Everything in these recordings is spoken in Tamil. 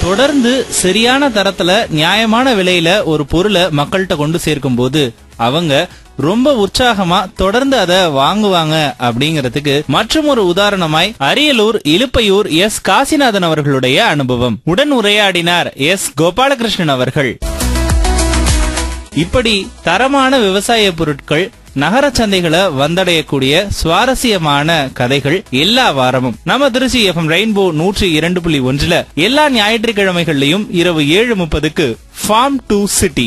தொடர்ந்து சரியான தரத்துல நியாயமான விலையில ஒரு பொருளை மக்கள்கிட்ட கொண்டு சேர்க்கும் போது அவங்க ரொம்ப உற்சாகமா தொடர்ந்து அதை வாங்குவாங்க அப்படிங்கறதுக்கு மற்றும் ஒரு உதாரணமாய் அரியலூர் இலுப்பையூர் எஸ் காசிநாதன் அவர்களுடைய அனுபவம் உடன் உரையாடினார் எஸ் கோபாலகிருஷ்ணன் அவர்கள் இப்படி தரமான விவசாய பொருட்கள் நகர சந்தைகளை வந்தடையக்கூடிய சுவாரஸ்யமான கதைகள் எல்லா வாரமும் நம்ம திருச்சி எஃப்எம் ரெயின்போ நூற்றி இரண்டு புள்ளி ஒன்றுல எல்லா ஞாயிற்றுக்கிழமைகள்லயும் இரவு ஏழு முப்பதுக்கு farm to city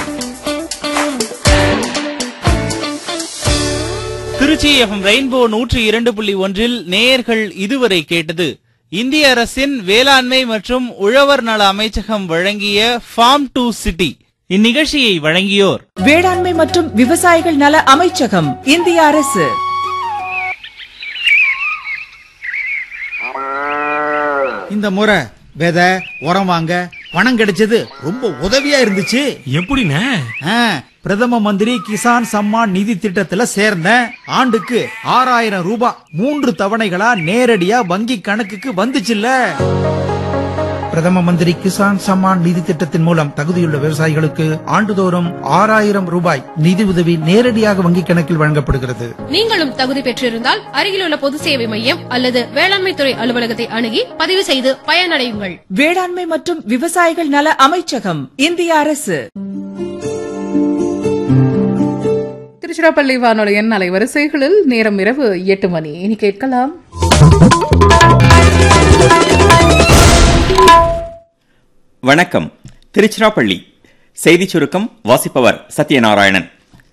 Trichy FM rainbow நூற்றி இரண்டு புள்ளி ஒன்றில் நேயர்கள் இதுவரை கேட்டது இந்திய அரசின் வேளாண்மை மற்றும் உழவர் நல அமைச்சகம் வழங்கிய ஃபார்ம் டு சிட்டி இந்நிகழ்ச்சியை வழங்கியோர் வேளாண்மை மற்றும் விவசாயிகள் நல அமைச்சகம் இந்திய அரசு இந்த முறை விதை உரம் வாங்க பணம் கிடைச்சது ரொம்ப உதவியா இருந்துச்சு எப்படிண்ணே ஆ, பிரதம மந்திரி கிசான் சம்மான் நிதி திட்டத்துல சேர்ந்தேன் ஆண்டுக்கு ஆறாயிரம் ரூபாய் மூன்று தவணைகளா நேரடியா வங்கி கணக்குக்கு வந்துச்சுல்ல பிரதம மந்திரி கிசான் சம்மான் நிதி திட்டத்தின் மூலம் தகுதியுள்ள விவசாயிகளுக்கு ஆண்டுதோறும் ஆறாயிரம் ரூபாய் நிதி உதவி நேரடியாக வங்கி கணக்கில் வழங்கப்படுகிறது நீங்களும் தகுதி பெற்றிருந்தால் அருகிலுள்ள பொது சேவை மையம் அல்லது வேளாண்மை துறை அலுவலகத்தை அணுகி பதிவு செய்து பயனடையுங்கள் வேளாண்மை மற்றும் விவசாயிகள் நல அமைச்சகம் இந்திய அரசு திருச்சிராப்பள்ளி வானொலியின் அலைவரிசைகளில் நேரம் இரவு எட்டு மணி இனி கேட்கலாம் வணக்கம் திருச்சிராப்பள்ளி செய்திச் சுருக்கம் வாசிப்பவர் சத்யநாராயணன்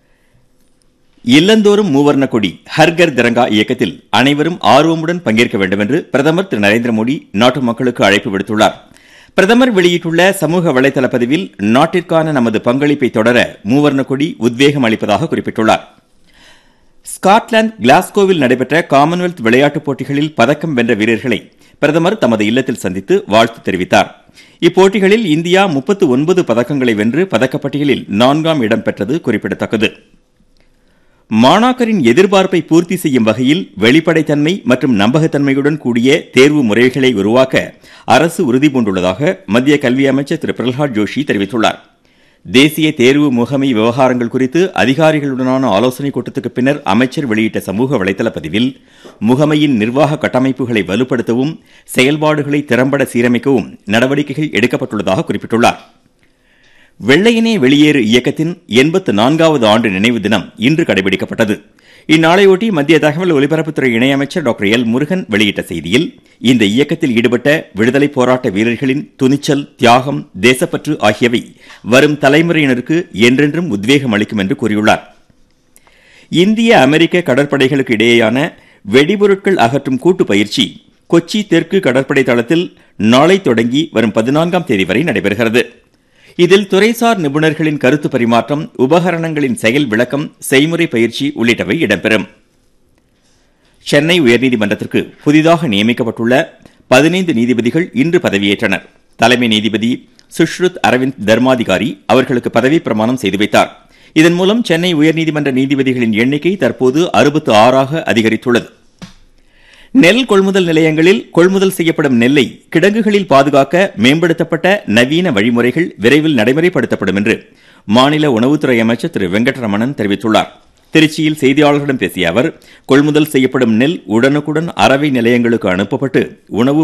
இல்லந்தோறும் மூவர்ண கொடி ஹர்கர் திரங்கா இயக்கத்தில் அனைவரும் ஆர்வமுடன் பங்கேற்க வேண்டும் என்று பிரதமர் திரு நரேந்திர மோடி நாட்டு மக்களுக்கு அழைப்பு விடுத்துள்ளார் பிரதமர் வெளியிட்டுள்ள சமூக வலைதள பதிவில் நாட்டிற்கான நமது பங்களிப்பை தொடர மூவர்ண கொடி உத்வேகம் அளிப்பதாக குறிப்பிட்டுள்ளார் ஸ்காட்லாந்து கிளாஸ்கோவில் நடைபெற்ற காமன்வெல்த் விளையாட்டுப் போட்டிகளில் பதக்கம் வென்ற வீரர்களை பிரதமர் தமது இல்லத்தில் சந்தித்து வாழ்த்து தெரிவித்தார் இப்போட்டிகளில் இந்தியா முப்பத்து ஒன்பது பதக்கங்களை வென்று பதக்கப்பட்டியலில் நான்காம் இடம் பெற்றது குறிப்பிடத்தக்கது மாணாக்கரின் எதிர்பார்ப்பை பூர்த்தி செய்யும் வகையில் வெளிப்படைத்தன்மை மற்றும் நம்பகத்தன்மையுடன் கூடிய தேர்வு முறைகளை உருவாக்க அரசு உறுதிபூண்டுள்ளதாக மத்திய கல்வி அமைச்சர் திரு பிரகலாத் ஜோஷி தெரிவித்துள்ளார் தேசிய தேர்வு முகமை விவகாரங்கள் குறித்து அதிகாரிகளுடனான ஆலோசனைக் கூட்டத்துக்கு பின்னர் அமைச்சர் வெளியிட்ட சமூக வலைதள பதிவில் முகமையின் நிர்வாக கட்டமைப்புகளை வலுப்படுத்தவும் செயல்பாடுகளை திறம்பட சீரமைக்கவும் நடவடிக்கைகள் எடுக்கப்பட்டுள்ளதாக குறிப்பிட்டுள்ளார் வெள்ளையனே வெளியேறு இயக்கத்தின் எண்பத்து நான்காவது ஆண்டு நினைவு தினம் இன்று கடைபிடிக்கப்பட்டது இந்நாளையொட்டி மத்திய தகவல் ஒலிபரப்புத்துறை இணையமைச்சர் டாக்டர் எல் முருகன் வெளியிட்ட செய்தியில் இந்த இயக்கத்தில் ஈடுபட்ட விடுதலை போராட்ட வீரர்களின் துணிச்சல் தியாகம் தேசப்பற்று ஆகியவை வரும் தலைமுறையினருக்கு என்றென்றும் உத்வேகம் அளிக்கும் என்று கூறியுள்ளார் இந்திய அமெரிக்க கடற்படைகளுக்கு இடையேயான வெடிபொருட்கள் அகற்றும் கூட்டு பயிற்சி கொச்சி தெற்கு கடற்படை தளத்தில் நாளை தொடங்கி வரும் பதினான்காம் தேதி வரை நடைபெறுகிறது இதில் துறைசார் நிபுணர்களின் கருத்து பரிமாற்றம் உபகரணங்களின் செயல் விளக்கம் செய்முறை பயிற்சி உள்ளிட்டவை இடம்பெறும் சென்னை உயர்நீதிமன்றத்திற்கு புதிதாக நியமிக்கப்பட்டுள்ள பதினைந்து நீதிபதிகள் இன்று பதவியேற்றனர் தலைமை நீதிபதி சுஷ்ருத் அரவிந்த் தர்மாதிகாரி அவர்களுக்கு பதவி பிரமாணம் செய்து வைத்தார் இதன் மூலம் சென்னை உயர்நீதிமன்ற நீதிபதிகளின் எண்ணிக்கை தற்போது அறுபத்து ஆறாக அதிகரித்துள்ளது நெல் கொள்முதல் நிலையங்களில் கொள்முதல் செய்யப்படும் நெல்லை கிடங்குகளில் பாதுகாக்க மேம்படுத்தப்பட்ட நவீன வழிமுறைகள் விரைவில் நடைமுறைப்படுத்தப்படும் என்று மாநில உணவுத்துறை அமைச்சர் திரு வெங்கட்ரமணன் தெரிவித்துள்ளார் திருச்சியில் செய்தியாளர்களிடம் பேசிய அவர் கொள்முதல் செய்யப்படும் நெல் உடனுக்குடன் அரவை நிலையங்களுக்கு அனுப்பப்பட்டு உணவு